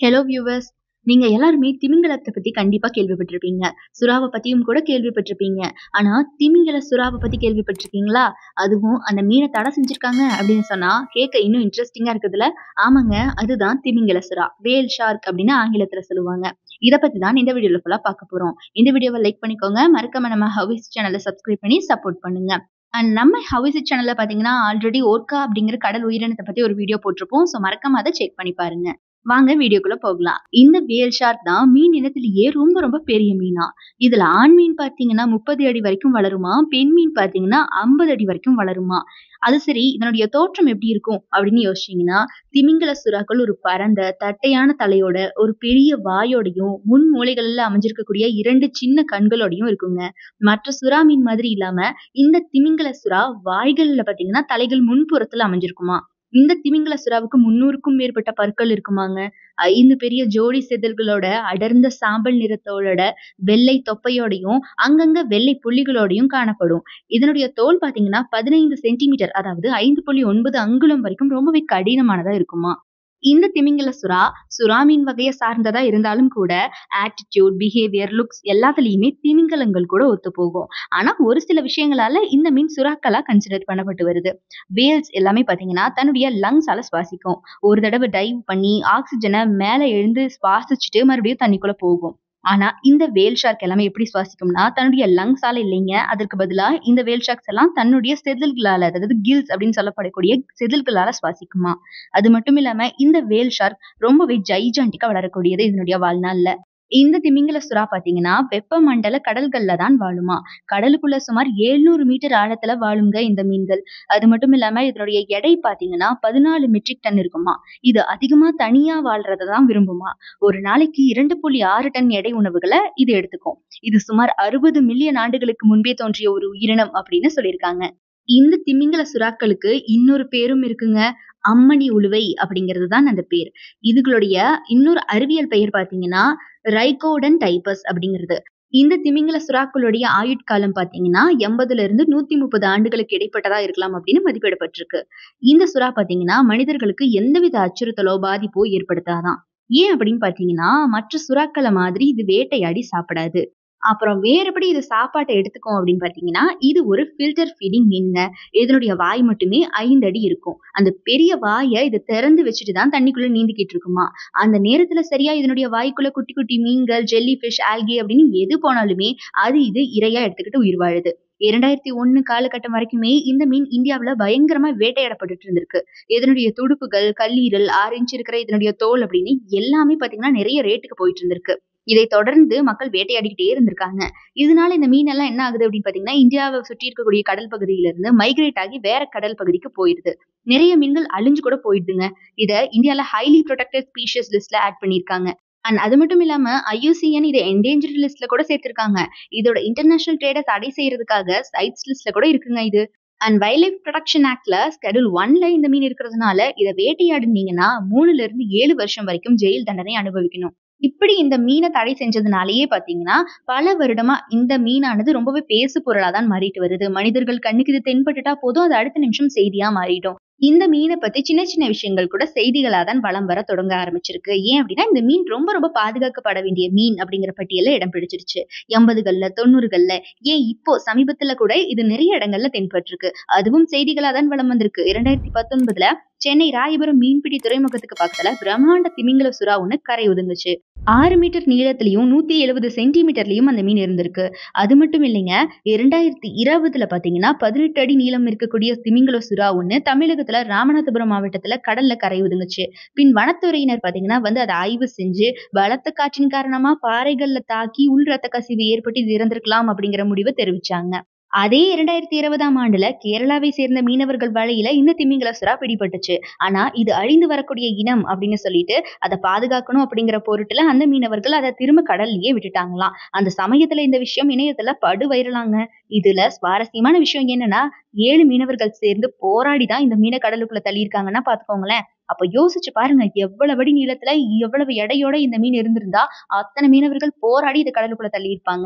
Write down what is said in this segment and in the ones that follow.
hello viewers நீங்க எல்லாருமே திமிங்கலத்தை பத்தி கண்டிப்பா கேள்விப்பட்டிருப்பீங்க சுறாவை பத்தியும் கூட கேள்விப்பட்டிருப்பீங்க ஆனா திமிங்கல சுறாவை பத்தி கேள்விப்பட்டிருக்கீங்களா அதுவும் அந்த மீனை தடை செஞ்சிருக்காங்க அப்படின்னு சொன்னா கேட்க இன்னும் இன்ட்ரெஸ்டிங்கா இருக்குதுல ஆமாங்க அதுதான் திமிங்கல சுறா வேல் ஷார்க் அப்படின்னு ஆங்கிலத்துல சொல்லுவாங்க இதை பத்தி தான் இந்த வீடியோல ஃபுல்லா பார்க்க போறோம் இந்த வீடியோவை லைக் பண்ணிக்கோங்க மறக்காம நம்ம ஹவிஸ் சேனலை சப்ஸ்கிரைப் பண்ணி சப்போர்ட் பண்ணுங்க அண்ட் நம்ம ஹவிஸ் சேனல்ல பாத்தீங்கன்னா ஆல்ரெடி ஓர்கா அப்படிங்கிற கடல் உயிரினத்தை பத்தி ஒரு வீடியோ போட்டிருப்போம் ஸோ மறக்காம அதை செக் பண்ணி பாருங்க வாங்க வீடியோக்குள்ள போகலாம் இந்த வேல் ஷார்க் தான் மீன் இனத்திலேயே ரொம்ப ரொம்ப பெரிய மீனா இதுல ஆண் மீன் பாத்தீங்கன்னா முப்பது அடி வரைக்கும் வளருமா பெண் மீன் பாத்தீங்கன்னா ஐம்பது அடி வரைக்கும் வளருமா அது சரி இதனுடைய தோற்றம் எப்படி இருக்கும் அப்படின்னு யோசிச்சீங்கன்னா திமிங்கல சுறாக்கள் ஒரு பரந்த தட்டையான தலையோட ஒரு பெரிய வாயோடையும் முன் மூளைகள்ல அமைஞ்சிருக்கக்கூடிய இரண்டு சின்ன கண்களோடையும் இருக்குங்க மற்ற சுறா மீன் மாதிரி இல்லாம இந்த திமிங்கல சுறா வாய்கள்ல பாத்தீங்கன்னா தலைகள் முன்புறத்துல அமைஞ்சிருக்குமா இந்த திமிங்கல சுறாவுக்கு முன்னூறுக்கும் மேற்பட்ட பற்கள் இருக்குமாங்க ஐந்து பெரிய ஜோடி செதில்களோட அடர்ந்த சாம்பல் நிறத்தோட வெள்ளை தொப்பையோடையும் அங்கங்க வெள்ளை புள்ளிகளோடையும் காணப்படும் இதனுடைய தோல் பாத்தீங்கன்னா பதினைந்து சென்டிமீட்டர் அதாவது ஐந்து புள்ளி ஒன்பது அங்குலம் வரைக்கும் ரொம்பவே கடினமானதா இருக்குமா இந்த திமிங்கல சுறா சுறா மீன் வகையை சார்ந்ததா இருந்தாலும் கூட ஆட்டிடியூட் பிஹேவியர் லுக்ஸ் எல்லாத்துலயுமே திமிங்கலங்கள் கூட ஒத்து போகும் ஆனா ஒரு சில விஷயங்களால இந்த மீன் சுறாக்களா கன்சிடர் பண்ணப்பட்டு வருது வேல்ஸ் எல்லாமே பாத்தீங்கன்னா தன்னுடைய லங்ஸால சுவாசிக்கும் ஒரு தடவை டைவ் பண்ணி ஆக்சிஜனை மேல எழுந்து சுவாசிச்சுட்டு மறுபடியும் தண்ணிக்குள்ள போகும் ஆனா இந்த வேல் ஷார்க் எல்லாமே எப்படி சுவாசிக்கும்னா தன்னுடைய லங்ஸால இல்லைங்க அதற்கு பதிலா இந்த வேல் ஷார்க்ஸ் எல்லாம் தன்னுடைய செதில்களால அதாவது கில்ஸ் அப்படின்னு சொல்லப்படக்கூடிய செதில்களால சுவாசிக்குமா அது மட்டும் இல்லாம இந்த வேல் ஷார்க் ரொம்பவே ஜைஜாண்டிக்கா வளரக்கூடியது இதனுடைய வாழ்நாள்ல இந்த திமிங்கல சுறா பாத்தீங்கன்னா வெப்பமண்டல கடல்கள்ல தான் வாழுமா கடலுக்குள்ள சுமார் எழுநூறு மீட்டர் ஆழத்துல வாழுங்க இந்த மீன்கள் அது மட்டும் இல்லாம இதனுடைய எடை பாத்தீங்கன்னா பதினாலு மெட்ரிக் டன் இருக்குமா இது அதிகமா தனியா வாழ்றதை தான் விரும்புமா ஒரு நாளைக்கு இரண்டு புள்ளி ஆறு டன் எடை உணவுகளை இது எடுத்துக்கும் இது சுமார் அறுபது மில்லியன் ஆண்டுகளுக்கு முன்பே தோன்றிய ஒரு உயிரினம் அப்படின்னு சொல்லியிருக்காங்க இந்த திமிங்கல சுறாக்களுக்கு இன்னொரு பேரும் இருக்குங்க அம்மணி உழுவை அப்படிங்கிறது தான் அந்த பேர் இதுகளுடைய இன்னொரு அறிவியல் பெயர் பாத்தீங்கன்னா ரைகோடன் டைபஸ் அப்படிங்கிறது இந்த திமிங்கல சுறாக்களுடைய ஆயுட்காலம் பாத்தீங்கன்னா எண்பதுல இருந்து நூத்தி முப்பது ஆண்டுகளுக்கு இடைப்பட்டதா இருக்கலாம் அப்படின்னு மதிப்பிடப்பட்டிருக்கு இந்த சுறா பாத்தீங்கன்னா மனிதர்களுக்கு எந்தவித அச்சுறுத்தலோ பாதிப்போ ஏற்படுத்தாதான் ஏன் அப்படின்னு பாத்தீங்கன்னா மற்ற சுறாக்களை மாதிரி இது வேட்டையாடி சாப்பிடாது அப்புறம் வேற எப்படி இது சாப்பாட்டை எடுத்துக்கும் அப்படின்னு பாத்தீங்கன்னா இது ஒரு ஃபில்டர் ஃபீடிங் மீனுங்க இதனுடைய வாய் மட்டுமே ஐந்து அடி இருக்கும் அந்த பெரிய வாயை இது திறந்து வச்சுட்டு தான் தண்ணிக்குள்ள நீந்திக்கிட்டு இருக்குமா அந்த நேரத்துல சரியா இதனுடைய வாய்க்குள்ள குட்டி குட்டி மீன்கள் ஜெல்லி ஃபிஷ் ஆல்கி அப்படின்னு எது போனாலுமே அது இது இரையா எடுத்துக்கிட்டு உயிர் வாழுது இரண்டாயிரத்தி ஒண்ணு காலகட்டம் வரைக்குமே இந்த மீன் இந்தியாவுல பயங்கரமா வேட்டையாடப்பட்டு இருந்திருக்கு இதனுடைய துடுப்புகள் கல்லீரல் ஆறு இன்ச் இருக்கிற இதனுடைய தோல் அப்படின்னு எல்லாமே பாத்தீங்கன்னா நிறைய ரேட்டுக்கு போயிட்டு இருந்திருக்கு இதை தொடர்ந்து மக்கள் வேட்டையாடிக்கிட்டே இருந்திருக்காங்க இதனால இந்த மீன் எல்லாம் என்ன ஆகுது அப்படின்னு பாத்தீங்கன்னா இந்தியாவை சுற்றி இருக்கக்கூடிய கடல் பகுதியில இருந்து மைக்ரேட் ஆகி வேற கடல் பகுதிக்கு போயிருது நிறைய மீன்கள் அழிஞ்சு கூட போயிடுதுங்க இத இந்தியால ஹைலி ப்ரொடெக்டட் ஸ்பீஷியஸ் லிஸ்ட்ல ஆட் பண்ணிருக்காங்க அண்ட் அது மட்டும் இல்லாம ஐயூசிஎன் இதை என்டேஞ்சர்ட் லிஸ்ட்ல கூட சேர்த்திருக்காங்க இதோட இன்டர்நேஷனல் ட்ரேடை தடை செய்யறதுக்காக சைட்ஸ் லிஸ்ட்ல கூட இருக்குங்க இது அண்ட் வைல்ட் லைஃப் ப்ரொடக்ஷன் ஆக்ட்ல ஸ்கெடியூல் ஒன்ல இந்த மீன் இருக்கிறதுனால இதை வேட்டையாடுனீங்கன்னா மூணுல இருந்து ஏழு வருஷம் வரைக்கும் ஜெயில் தண்டனை அனுபவிக்கணும் இப்படி இந்த மீனை தடை செஞ்சதுனாலேயே பாத்தீங்கன்னா பல வருடமா இந்த மீனானது ரொம்பவே பேசு பொருளா தான் மாறிட்டு வருது மனிதர்கள் கண்ணுக்கு இது தென்பட்டுட்டா போதும் அது அடுத்த நிமிஷம் செய்தியா மாறிடும் இந்த மீனை பத்தி சின்ன சின்ன விஷயங்கள் கூட செய்திகளா தான் வளம் வர தொடங்க ஆரம்பிச்சிருக்கு ஏன் அப்படின்னா இந்த மீன் ரொம்ப ரொம்ப பாதுகாக்கப்பட வேண்டிய மீன் அப்படிங்கிற பட்டியல இடம் பிடிச்சிருச்சு எண்பதுகள்ல தொண்ணூறுகள்ல ஏன் இப்போ சமீபத்துல கூட இது நிறைய இடங்கள்ல தென்பட்டிருக்கு அதுவும் செய்திகளா தான் வளம் வந்திருக்கு இரண்டாயிரத்தி பத்தொன்பதுல சென்னை ராயபுரம் மீன்பிடி துறைமுகத்துக்கு பக்கத்துல பிரம்மாண்ட திமிங்கல சுறா ஒண்ணு கரை ஒதுங்குச்சு ஆறு மீட்டர் நீளத்திலையும் நூத்தி எழுபது சென்டிமீட்டர்லயும் அந்த மீன் இருந்திருக்கு அது மட்டும் இல்லைங்க இரண்டாயிரத்தி இருபதுல பாத்தீங்கன்னா பதினெட்டு அடி நீளம் இருக்கக்கூடிய திமிங்கல சுறா ஒண்ணு தமிழகத்துல ராமநாதபுரம் மாவட்டத்துல கடல்ல கரை ஒதுங்குச்சு பின் வனத்துறையினர் பாத்தீங்கன்னா வந்து அதை ஆய்வு செஞ்சு பலத்த காற்றின் காரணமா பாறைகள்ல தாக்கி உள் ரத்த கசிவு ஏற்பட்டு இது இறந்திருக்கலாம் அப்படிங்கிற முடிவை தெரிவிச்சாங்க அதே இரண்டாயிரத்தி இருபதாம் ஆண்டுல கேரளாவை சேர்ந்த மீனவர்கள் வலையில இந்த திமிங்கல சுறா பிடிபட்டுச்சு ஆனா இது அழிந்து வரக்கூடிய இனம் அப்படின்னு சொல்லிட்டு அதை பாதுகாக்கணும் அப்படிங்கிற பொருட்டுல அந்த மீனவர்கள் அதை திரும்ப கடல்லயே விட்டுட்டாங்களாம் அந்த சமயத்துல இந்த விஷயம் இணையத்துல படு வைரலாங்க இதுல சுவாரஸ்யமான விஷயம் என்னன்னா ஏழு மீனவர்கள் சேர்ந்து போராடி தான் இந்த மீனை கடலுக்குள்ள தள்ளியிருக்காங்கன்னா பாத்துக்கோங்களேன் அப்ப யோசிச்சு பாருங்க எவ்வளவு அடி நீளத்துல எவ்வளவு எடையோட இந்த மீன் இருந்திருந்தா அத்தனை மீனவர்கள் போராடி இதை கடலுக்குள்ள தள்ளியிருப்பாங்க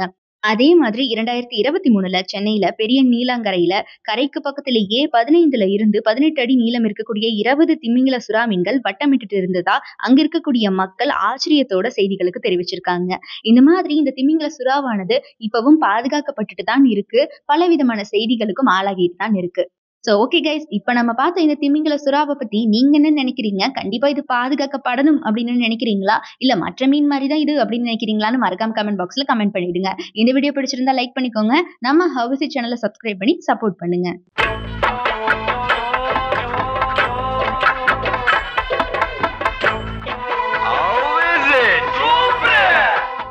அதே மாதிரி இரண்டாயிரத்தி இருபத்தி மூணுல சென்னையில பெரிய நீலாங்கரையில கரைக்கு பக்கத்திலேயே பதினைந்துல இருந்து பதினெட்டு அடி நீளம் இருக்கக்கூடிய இருபது திமிங்கல சுறா மீன்கள் வட்டமிட்டுட்டு இருந்ததா அங்க இருக்கக்கூடிய மக்கள் ஆச்சரியத்தோட செய்திகளுக்கு தெரிவிச்சிருக்காங்க இந்த மாதிரி இந்த திமிங்கல சுறாவானது இப்பவும் பாதுகாக்கப்பட்டுட்டு தான் இருக்கு பலவிதமான செய்திகளுக்கும் ஆளாகிட்டு தான் இருக்கு ஸோ ஓகே கைஸ் இப்போ நம்ம பார்த்த இந்த திமிங்கல சுறாவை பத்தி நீங்க என்ன நினைக்கிறீங்க கண்டிப்பா இது பாதுகாக்கப்படணும் அப்படின்னு நினைக்கிறீங்களா இல்ல மற்ற மீன் மாதிரி தான் இது அப்படின்னு நினைக்கிறீங்களான்னு மறக்காம கமெண்ட் பாக்ஸ்ல கமெண்ட் பண்ணிடுங்க இந்த வீடியோ பிடிச்சிருந்தா லைக் பண்ணிக்கோங்க நம்ம ஹவுசி சேனலை சப்ஸ்கிரைப் பண்ணி சப்போர்ட் பண்ணுங்க